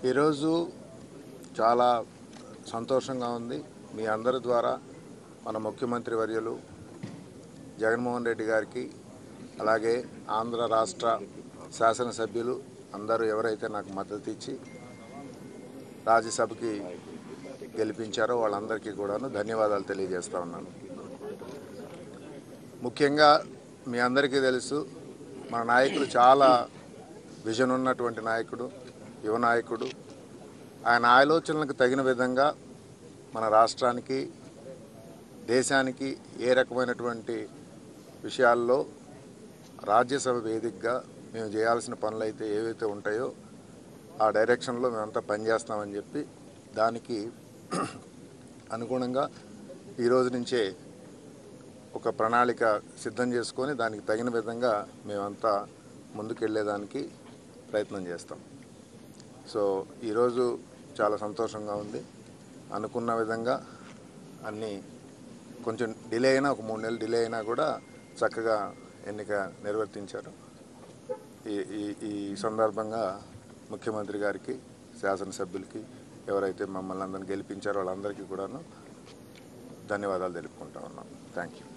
ఈరోజు చాలా సంతోషంగా ఉంది మీ అందరి ద్వారా మన ముఖ్యమంత్రి వర్యులు జగన్మోహన్ రెడ్డి గారికి అలాగే ఆంధ్ర రాష్ట్ర శాసనసభ్యులు అందరూ ఎవరైతే నాకు మద్దతు ఇచ్చి రాజ్యసభకి గెలిపించారో వాళ్ళందరికీ కూడాను ధన్యవాదాలు తెలియజేస్తా ఉన్నాను ముఖ్యంగా మీ అందరికీ తెలుసు మన నాయకుడు చాలా విజన్ ఉన్నటువంటి నాయకుడు యువ నాయకుడు ఆయన ఆలోచనలకు తగిన విధంగా మన రాష్ట్రానికి దేశానికి ఏ రకమైనటువంటి విషయాల్లో రాజ్యసభ వేదికగా మేము చేయాల్సిన పనులు అయితే ఏవైతే ఉంటాయో ఆ డైరెక్షన్లో మేమంతా పనిచేస్తామని చెప్పి దానికి అనుగుణంగా ఈ రోజు నుంచే ఒక ప్రణాళిక సిద్ధం చేసుకొని దానికి తగిన విధంగా మేమంతా ముందుకెళ్ళేదానికి ప్రయత్నం చేస్తాం సో ఈరోజు చాలా సంతోషంగా ఉంది అనుకున్న విధంగా అన్నీ కొంచెం డిలే అయినా ఒక మూడు నెలలు డిలే అయినా కూడా చక్కగా ఎన్నిక నిర్వర్తించారు ఈ ఈ ఈ సందర్భంగా ముఖ్యమంత్రి గారికి శాసనసభ్యులకి ఎవరైతే మమ్మల్ని అందరిని గెలిపించారో వాళ్ళందరికీ కూడాను ధన్యవాదాలు తెలుపుకుంటా ఉన్నాం థ్యాంక్ యూ